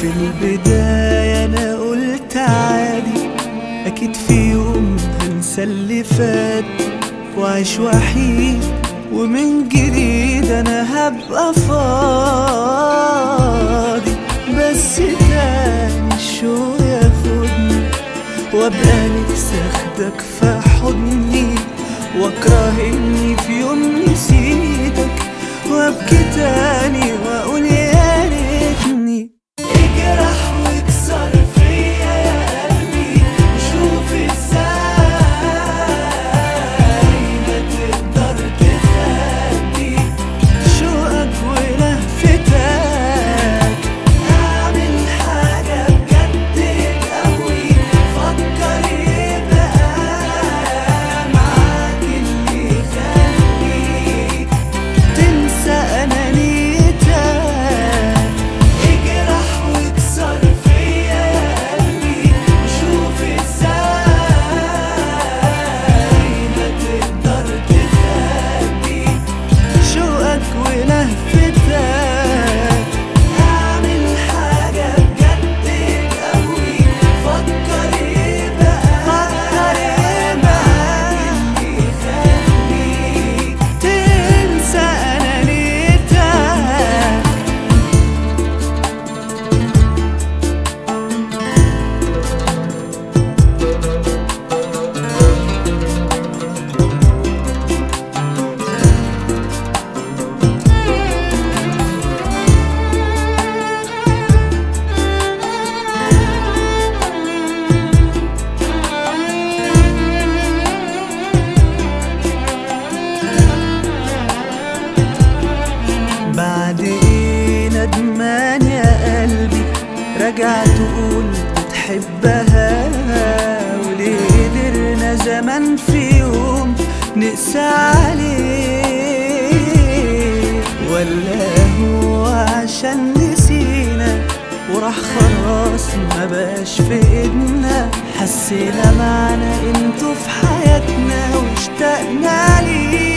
في البداية أنا قلت عادي أكيد في يوم هنسى اللي فات وعيش وحيد ومن جديد أنا هبقى فاضي بس تاني الشوق ياخدني وابقى نفسي اخدك في حضني واكره اني في يوم نسيتك وابكي تاني واقول يا ريتني اجرح واكسر فيا يا قلبي شوف ازاي ما تقدر تخبي شوقك ولهفتك اعمل حاجة بجد تقوي فكر يبقى معاك اللي يخليك تنسى انانيتك اجرح واكسر فيا يا قلبي وشوف ازاي ما تقدر تخبي شوقك ولهفتك اعمل حاجة بجد تقوي فكر يبقى فكر يبقى اللي يخليك تنسى انانيتك بعد ايه ندمان يا قلبي رجع تقول بتحبها وليه قدرنا زمان في يوم نقسى عليه ولا هو عشان نسينا وراح خلاص ما بقاش في ايدنا حسينا معنى قيمته في حياتنا واشتقنا ليه